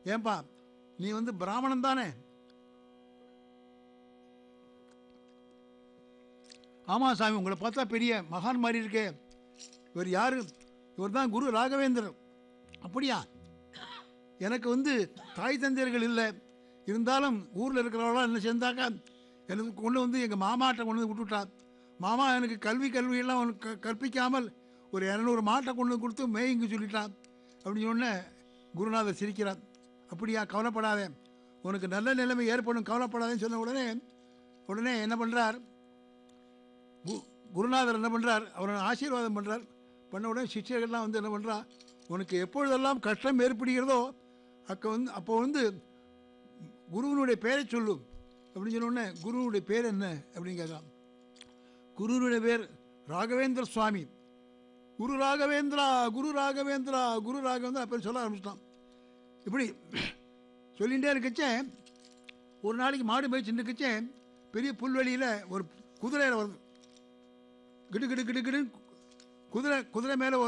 ஏன்பா நீ வந்து பிராமணன் தானே ஆமாம் சாமி உங்களை பார்த்தா பெரிய மகான் மாதிரி இருக்கே இவர் யாரு இவர் தான் குரு ராகவேந்திரர் அப்படியா எனக்கு வந்து தாய் தந்தையர்கள் இல்லை இருந்தாலும் ஊரில் இருக்கிறவங்களாம் என்ன சேர்ந்தாக்கா எனக்கு கொண்டு வந்து எங்கள் மாமாட்டை கொண்டு வந்து விட்டுவிட்டா மாமா எனக்கு கல்வி கல்வியெல்லாம் அவனுக்கு க கற்பிக்காமல் ஒரு இரநூறு மாட்டை கொண்டு வந்து கொடுத்து மேய்ங்க சொல்லிட்டான் அப்படின்னு சொன்ன குருநாதர் சிரிக்கிறார் அப்படியா கவலைப்படாதே உனக்கு நல்ல நிலைமை ஏற்படும் கவலைப்படாதேன்னு சொன்ன உடனே உடனே என்ன பண்ணுறார் கு- குருநாதர் என்ன பண்ணுறார் அவரை ஆசீர்வாதம் பண்ணுறார் பண்ண உடனே சிஷ்யர்கள்லாம் வந்து என்ன பண்ணுறா உனக்கு எப்பொழுதெல்லாம் கஷ்டம் ஏற்படுகிறதோ அக்க வந்து அப்போ வந்து குருவினுடைய பேரை சொல்லும் அப்படின்னு சொன்ன உடனே குருவினுடைய பேர் என்ன அப்படின்னு கேட்கலாம் குருவினுடைய பேர் ராகவேந்திர சுவாமி குரு ராகவேந்திரா குரு ராகவேந்திரா குரு ராகவேந்திரா அப்போ சொல்ல ஆரம்பிச்சிட்டான் இப்படி சொல்லிகிட்டே இருக்கச்சே ஒரு நாளைக்கு மாடு மேய்ச்சிட்டு இருக்கச்சே பெரிய புல்வெளியில் ஒரு குதிரையில் வருது கிடு கிடு கிடு கிடுன்னு குதிரை குதிரை மேலே